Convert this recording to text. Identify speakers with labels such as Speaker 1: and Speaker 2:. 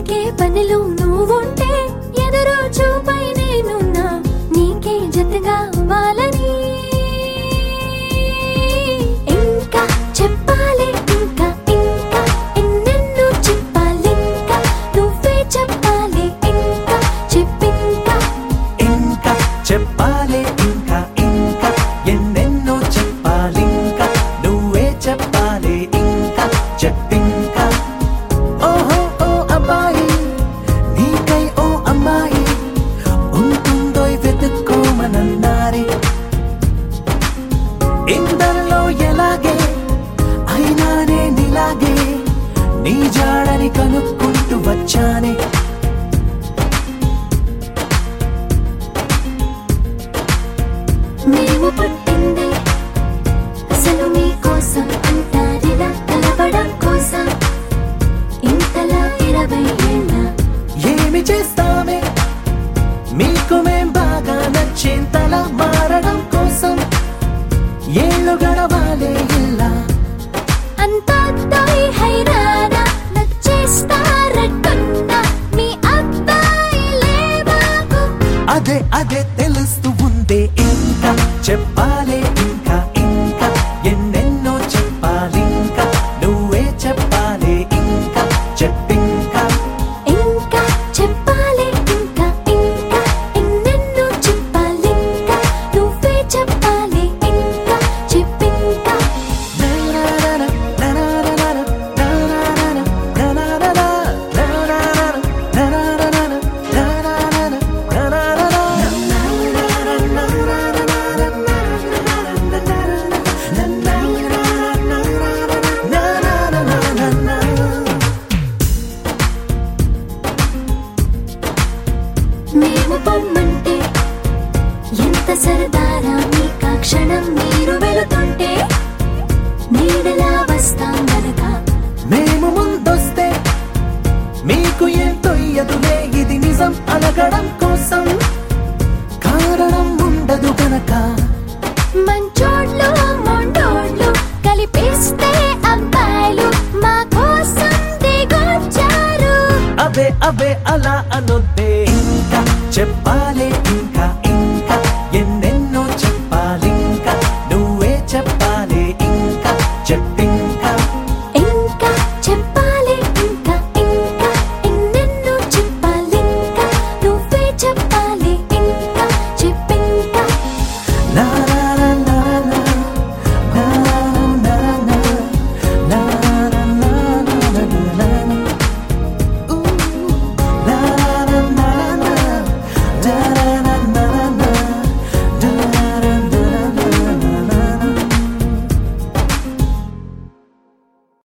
Speaker 1: పలికే పనిలో నువ్వుంటే ఎదురు చూపై నేనున్నా నీకే జతగా అవ్వాలని ఇంకా చెప్పాలి ఇంకా ఇంకా ఎన్నెన్నో చెప్పాలింకా నువ్వే చెప్పాలి ఇంకా చెప్పింకా
Speaker 2: ఇంకా చెప్పాలి ఇంకా ఇంకా ఎన్నెన్నో చెప్పాలింకా నువ్వే చెప్పాలి ఇంకా చెప్పింకా ఓహో ఓ అబ్బాయి నీకై ఓ అమ్మాయి ఉంటుందో వెతుక్కోమనన్నారే ఇందరిలో ఎలాగే అయినానే నీలాగే నీ జాడని కనుక్కుంటూ వచ్చానే
Speaker 1: మేము పుట్టింది అసలు మీకోసం అంటారిలా కలపడం కోసం ఇంతలా ఇరవై ఏళ్ళ
Speaker 2: ఏమి చేస్తామే మీకు మేం బాగా నచ్చేంతలా మారడం కోసం ఏళ్ళు గడవాలే ఇలా
Speaker 1: అంతా తోయి హైరానా నచ్చేస్తారట్టున్నా మీ అబ్బాయిలే మాకు
Speaker 2: అదే అదే తెలుస్తూ ఉందే ఇంకా చెప్పాలే ఇంకా ఇంకా ఎన్నెన్నో చెప్పాలి ఇంకా నువ్వే చెప్పాలి ఇంకా చెప్పింకా
Speaker 1: ఇంకా చెప్పాలి ఇంకా ఇంకా ఎన్నెన్నో చెప్పాలింకా నువ్వే చెప్పాలి ఇంకా చెప్పింకా మేము పొమ్మంటే ఎంత సరదారా మీకా క్షణం మీరు వెళుతుంటే నీడలా వస్తాం గనక
Speaker 2: మేము ముందొస్తే మీకు ఎంతో ఎదులే ఇది నిజం అనగడం కోసం కారణం ఉండదు గనక
Speaker 1: మంచోళ్ళు మొండోళ్ళు కలిపేస్తే అబ్బాయిలు మా కోసం దిగొచ్చారు
Speaker 2: అబే అబే అలా అనొద్దే ఇంకా చెప్పాలి ఇంకా